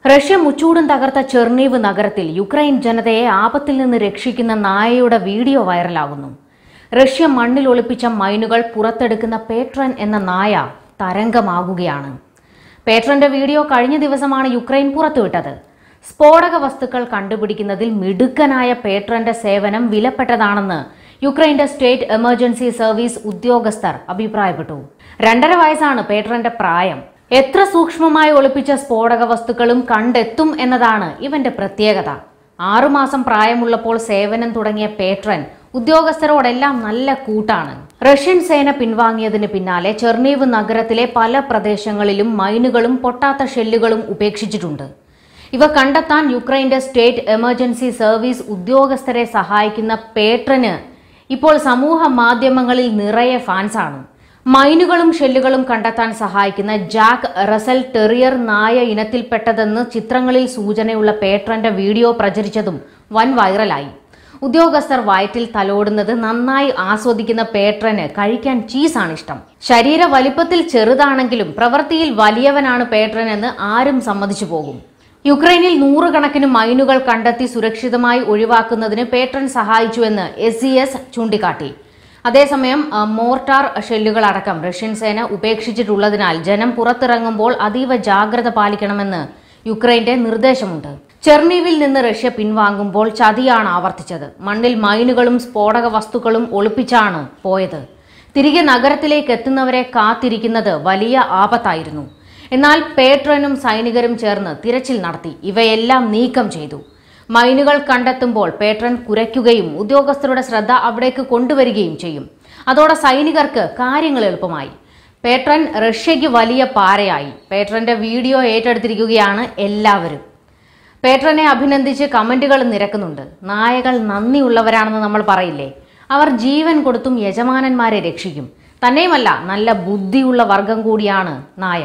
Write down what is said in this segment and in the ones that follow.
Russia മുച്ചൂടും തകർത്ത Chernihiv നഗരത്തിൽ Ukraine ജനതയെ ആപത്തിൽ നിന്ന് രക്ഷിക്കുന്ന നായയുടെ വീഡിയോ വൈറലാകുന്നു റഷ്യ മണ്ണിൽ ഒളിപ്പിച്ച മൈനുകൾ പുറത്തെടുക്കുന്ന പേട്രൻ എന്ന നായ തരംഗമാകുകയാണ് പേട്രന്റെ വീഡിയോ കഴിഞ്ഞ ദിവസമാണ് യുക്രൈൻ പുറത്തുവിട്ടത് സ്ഫോടക വസ്തുക്കൾ കണ്ടുപിടിക്കുന്നതിൽ മിടുക്കനായ പേട്രന്റെ സേവനം വിലപ്പെട്ടതാണെന്ന് യുക്രൈന്റെ സ്റ്റേറ്റ് എമർജൻസി സർവീസ് ഉദ്യോഗസ്ഥർ അഭിപ്രായപ്പെട്ടു രണ്ടര വയസ്സാണ് പേട്രന്റെ പ്രായം എത്ര സൂക്ഷ്മമായി ഒളിപ്പിച്ച സ്ഫോടക വസ്തുക്കളും കണ്ടെത്തും എന്നതാണ് ഇവന്റെ പ്രത്യേകത ആറുമാസം പ്രായമുള്ളപ്പോൾ സേവനം തുടങ്ങിയ പേട്രൻ ഉദ്യോഗസ്ഥരോടെല്ലാം നല്ല കൂട്ടാണ് റഷ്യൻ സേന പിൻവാങ്ങിയതിന് പിന്നാലെ ചെർണീവ് നഗരത്തിലെ പല പ്രദേശങ്ങളിലും മൈനുകളും പൊട്ടാത്ത ഷെല്ലുകളും ഉപേക്ഷിച്ചിട്ടുണ്ട് ഇവ കണ്ടെത്താൻ യുക്രൈന്റെ സ്റ്റേറ്റ് എമർജൻസി സർവീസ് ഉദ്യോഗസ്ഥരെ സഹായിക്കുന്ന പേട്രന് ഇപ്പോൾ സമൂഹ മാധ്യമങ്ങളിൽ നിറയെ ഫാൻസാണ് മൈനുകളും ഷെല്ലുകളും കണ്ടെത്താൻ സഹായിക്കുന്ന ജാക്ക് റസൽ ടെറിയർ നായ ഇനത്തിൽപ്പെട്ടതെന്ന് ചിത്രങ്ങളിൽ സൂചനയുള്ള പേട്രന്റെ വീഡിയോ പ്രചരിച്ചതും വൻ വൈറലായി ഉദ്യോഗസ്ഥർ വയറ്റിൽ തലോടുന്നത് നന്നായി ആസ്വദിക്കുന്ന പേട്രന് കഴിക്കാൻ ചീസാണ് ഇഷ്ടം ശരീര വലിപ്പത്തിൽ ചെറുതാണെങ്കിലും പ്രവൃത്തിയിൽ വലിയവനാണ് പേട്രൻ എന്ന് ആരും സമ്മതിച്ചു പോകും യുക്രൈനിൽ നൂറുകണക്കിന് മൈനുകൾ കണ്ടെത്തി സുരക്ഷിതമായി ഒഴിവാക്കുന്നതിന് പേട്രൻ സഹായിച്ചുവെന്ന് എസ് സി എസ് ചൂണ്ടിക്കാട്ടി അതേസമയം അഹ്, മോർട്ടാർ ഷെല്ലുകൾ അടക്കം റഷ്യൻ സേന ഉപേക്ഷിച്ചിട്ടുള്ളതിനാൽ ജനം പുറത്തിറങ്ങുമ്പോൾ അതീവ ജാഗ്രത പാലിക്കണമെന്ന് യുക്രൈന്റെ നിർദ്ദേശമുണ്ട് ചെർണീവിൽ നിന്ന് റഷ്യ പിൻവാങ്ങുമ്പോൾ ചതിയാണ് ആവർത്തിച്ചത് മണ്ണിൽ മൈനുകളും സ്ഫോടക വസ്തുക്കളും ഒളിപ്പിച്ചാണ് പോയത് തിരികെ നഗരത്തിലേക്ക് എത്തുന്നവരെ കാത്തിരിക്കുന്നത് വലിയ ആപത്തായിരുന്നു എന്നാൽ പേട്രനും സൈനികരും ചേർന്ന് തിരച്ചിൽ നടത്തി ഇവയെല്ലാം നീക്കം ചെയ്തു മൈനുകൾ കണ്ടെത്തുമ്പോൾ പേട്രൻ കുരയ്ക്കുകയും ഉദ്യോഗസ്ഥരുടെ ശ്രദ്ധ അവിടേക്ക് കൊണ്ടുവരികയും ചെയ്യും അതോടെ സൈനികർക്ക് കാര്യങ്ങൾ എളുപ്പമായി പേട്രൻ റഷ്യയ്ക്ക് വലിയ പാരയായി പേട്രന്റെ വീഡിയോ ഏറ്റെടുത്തിരിക്കുകയാണ് എല്ലാവരും പേട്രനെ അഭിനന്ദിച്ച് കമന്റുകൾ നിരക്കുന്നുണ്ട് നായകൾ നന്ദിയുള്ളവരാണെന്ന് നമ്മൾ പറയില്ലേ അവർ ജീവൻ കൊടുത്തും യജമാനന്മാരെ രക്ഷിക്കും തന്നെയുമല്ല നല്ല ബുദ്ധിയുള്ള വർഗം കൂടിയാണ് നായ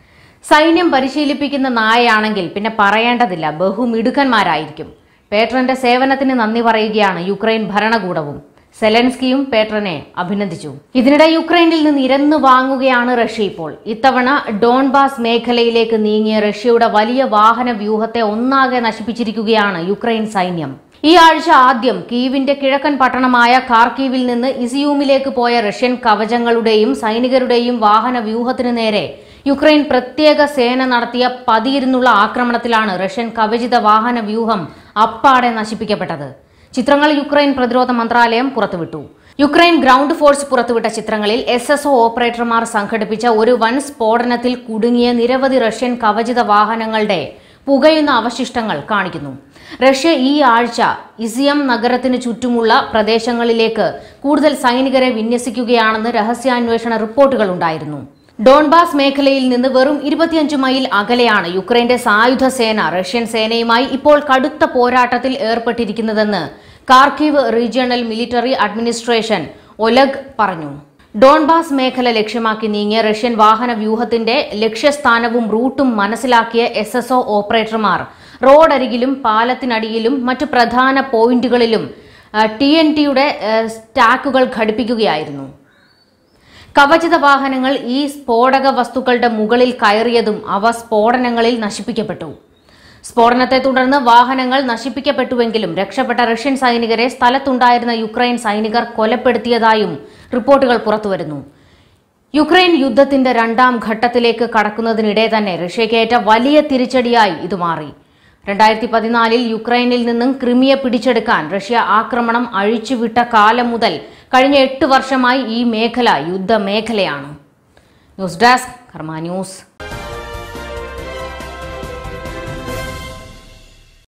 സൈന്യം പരിശീലിപ്പിക്കുന്ന നായയാണെങ്കിൽ പിന്നെ പറയേണ്ടതില്ല ബഹുമിടുക്കന്മാരായിരിക്കും പേട്രന്റെ സേവനത്തിന് നന്ദി പറയുകയാണ് യുക്രൈൻ ഭരണകൂടവും സെലൻസ്കിയും പേട്രനെ അഭിനന്ദിച്ചു ഇതിനിടെ യുക്രൈനിൽ നിന്ന് ഇരന്നു വാങ്ങുകയാണ് റഷ്യ ഇപ്പോൾ ഇത്തവണ ഡോൺബാസ് മേഖലയിലേക്ക് നീങ്ങിയ റഷ്യയുടെ വലിയ വാഹന വ്യൂഹത്തെ ഒന്നാകെ നശിപ്പിച്ചിരിക്കുകയാണ് യുക്രൈൻ സൈന്യം ഈ ആഴ്ച ആദ്യം കീവിന്റെ കിഴക്കൻ പട്ടണമായ കാർക്കീവിൽ നിന്ന് ഇസിയൂമിലേക്ക് പോയ റഷ്യൻ കവചങ്ങളുടെയും സൈനികരുടെയും വാഹന വ്യൂഹത്തിനു നേരെ യുക്രൈൻ പ്രത്യേക സേന നടത്തിയ പതിയിരുന്നുള്ള ആക്രമണത്തിലാണ് റഷ്യൻ കവചിത വാഹന വ്യൂഹം അപ്പാടെ നശിപ്പിക്കപ്പെട്ടത് ചിത്രങ്ങൾ യുക്രൈൻ പ്രതിരോധ മന്ത്രാലയം പുറത്തുവിട്ടു യുക്രൈൻ ഗ്രൗണ്ട് ഫോഴ്സ് പുറത്തുവിട്ട ചിത്രങ്ങളിൽ എസ് എസ് ഒ ഓപ്പറേറ്റർമാർ സംഘടിപ്പിച്ച ഒരു വൻ സ്ഫോടനത്തിൽ കുടുങ്ങിയ നിരവധി റഷ്യൻ കവചിത വാഹനങ്ങളുടെ പുകയുന്ന അവശിഷ്ടങ്ങൾ കാണിക്കുന്നു റഷ്യ ഈ ആഴ്ച ഇസിയം നഗരത്തിന് ചുറ്റുമുള്ള പ്രദേശങ്ങളിലേക്ക് കൂടുതൽ സൈനികരെ വിന്യസിക്കുകയാണെന്ന് രഹസ്യാന്വേഷണ റിപ്പോർട്ടുകൾ ഉണ്ടായിരുന്നു ഡോൺബാസ് മേഖലയിൽ നിന്ന് വെറും ഇരുപത്തിയഞ്ച് മൈൽ അകലെയാണ് യുക്രൈന്റെ സായുധ സേന റഷ്യൻ സേനയുമായി ഇപ്പോൾ കടുത്ത പോരാട്ടത്തിൽ ഏർപ്പെട്ടിരിക്കുന്നതെന്ന് Kharkiv regional military administration Oleg പറഞ്ഞു ഡോൺബാസ് മേഖല ലക്ഷ്യമാക്കി നീങ്ങിയ റഷ്യൻ വാഹന വ്യൂഹത്തിന്റെ ലക്ഷ്യസ്ഥാനവും റൂട്ടും മനസ്സിലാക്കിയ എസ് എസ് ഒ ഓപ്പറേറ്റർമാർ റോഡരികിലും പാലത്തിനടിയിലും മറ്റു പ്രധാന പോയിന്റുകളിലും ടി എൻ ടിയുടെ സ്റ്റാക്കുകൾ ഘടിപ്പിക്കുകയായിരുന്നു കവചിത വാഹനങ്ങൾ ഈ സ്ഫോടക വസ്തുക്കളുടെ മുകളിൽ കയറിയതും അവ സ്ഫോടനങ്ങളിൽ നശിപ്പിക്കപ്പെട്ടു സ്ഫോടനത്തെ തുടർന്ന് വാഹനങ്ങൾ നശിപ്പിക്കപ്പെട്ടുവെങ്കിലും രക്ഷപ്പെട്ട റഷ്യൻ സൈനികരെ സ്ഥലത്തുണ്ടായിരുന്ന യുക്രൈൻ സൈനികർ കൊലപ്പെടുത്തിയതായും റിപ്പോർട്ടുകൾ പുറത്തുവരുന്നു യുക്രൈൻ യുദ്ധത്തിന്റെ രണ്ടാം ഘട്ടത്തിലേക്ക് കടക്കുന്നതിനിടെ തന്നെ റഷ്യക്കേറ്റ വലിയ തിരിച്ചടിയായി ഇത് മാറി രണ്ടായിരത്തി പതിനാലിൽ യുക്രൈനിൽ നിന്നും ക്രിമിയ പിടിച്ചെടുക്കാൻ റഷ്യ ആക്രമണം അഴിച്ചുവിട്ട കാലം മുതൽ കഴിഞ്ഞ എട്ട് വർഷമായി ഈ മേഖല യുദ്ധമേഖലയാണ് ന്യൂസ് ഡെസ്ക് കർമ്മ ന്യൂസ്